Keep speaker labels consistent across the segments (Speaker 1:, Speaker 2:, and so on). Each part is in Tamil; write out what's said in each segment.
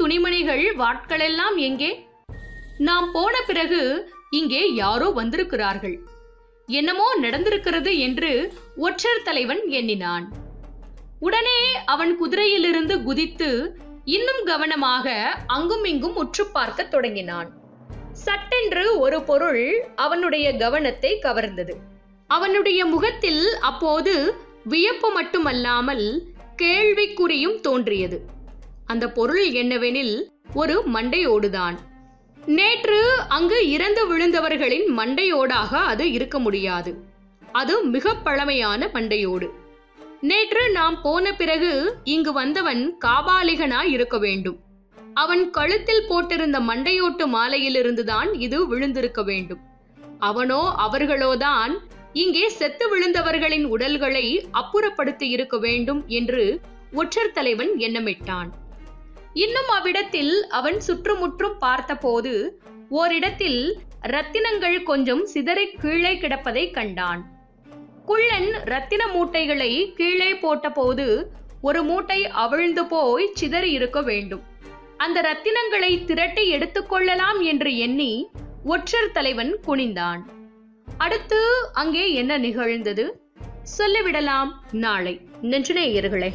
Speaker 1: துணிமணிகள் வாட்களெல்லாம் எங்கே நாம் போன பிறகு இங்கே யாரோ வந்திருக்கிறார்கள் என்னமோ நடந்திருக்கிறது என்று ஒற்றர் தலைவன் எண்ணினான் உடனே அவன் குதிரையிலிருந்து குதித்து இன்னும் கவனமாக அங்கும் இங்கும் உற்று பார்க்க தொடங்கினான் சட்டென்று ஒரு பொருள் அவனுடைய கவனத்தை கவர்ந்தது அவனுடைய முகத்தில் அப்போது வியப்பு மட்டுமல்லாமல் கேள்விக்குறியும் தோன்றியது அந்த பொருள் என்னவெனில் ஒரு மண்டையோடுதான் நேற்று அங்கு இறந்து விழுந்தவர்களின் மண்டையோடாக அது இருக்க முடியாது அது மிக பழமையான மண்டையோடு நேற்று நாம் போன பிறகு இங்கு வந்தவன் காபாலிகனாய் இருக்க வேண்டும் அவன் கழுத்தில் போட்டிருந்த மண்டையோட்டு மாலையிலிருந்துதான் இது விழுந்திருக்க வேண்டும் அவனோ அவர்களோதான் இங்கே செத்து விழுந்தவர்களின் உடல்களை அப்புறப்படுத்தி இருக்க வேண்டும் என்று ஒற்றர் தலைவன் எண்ணமிட்டான் இன்னும் அவ்விடத்தில் அவன் சுற்றுமுற்றும் பார்த்தபோது ஓரிடத்தில் ரத்தினங்கள் கொஞ்சம் சிதறி கீழே கிடப்பதை கண்டான் குள்ளன் ரத்தின மூட்டைகளை கீழே போட்டபோது ஒரு மூட்டை அவிழ்ந்து போய் சிதறி இருக்க வேண்டும் அந்த ரத்தினங்களை திரட்டி எடுத்துக்கொள்ளலாம் என்று எண்ணி ஒற்றர் தலைவன் குனிந்தான் அடுத்து அங்கே என்ன நிகழ்ந்தது சொல்லிவிடலாம் நாளை நெஞ்சநேயர்களே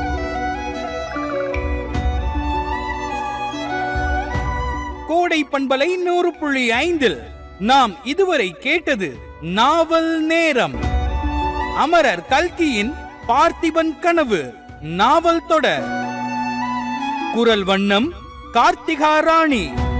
Speaker 2: கோடை பண்பலை நூறு புள்ளி ஐந்தில் நாம் இதுவரை கேட்டது நாவல் நேரம் அமரர் கல்கியின் பார்த்திபன் கனவு நாவல் தொடர் குரல் வண்ணம் கார்த்திகா ராணி